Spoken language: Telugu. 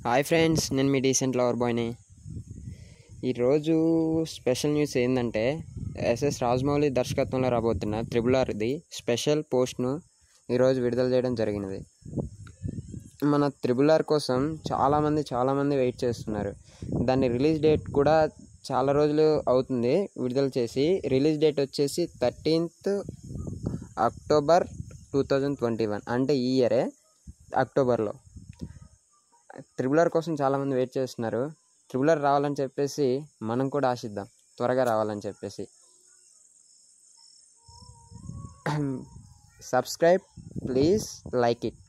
హాయ్ ఫ్రెండ్స్ నేను మీ డీసెంట్ లవర్ బాయ్ని ఈరోజు స్పెషల్ న్యూస్ ఏంటంటే ఎస్ఎస్ రాజమౌళి దర్శకత్వంలో రాబోతున్న త్రిబుల్ ఆర్ది స్పెషల్ పోస్ట్ను ఈరోజు విడుదల చేయడం జరిగినది మన త్రిబుల్ ఆర్ కోసం చాలామంది చాలామంది వెయిట్ చేస్తున్నారు దాని రిలీజ్ డేట్ కూడా చాలా రోజులు అవుతుంది విడుదల చేసి రిలీజ్ డేట్ వచ్చేసి thirteenth October two thousand twenty one అంటే ఈ ఇయరే అక్టోబర్లో త్రిబుల్ ఆర్ కోసం చాలామంది వెయిట్ చేస్తున్నారు త్రిబుల్ ఆర్ రావాలని చెప్పేసి మనం కూడా ఆశిద్దాం త్వరగా రావాలని చెప్పేసి సబ్స్క్రైబ్ ప్లీజ్ లైక్ ఇట్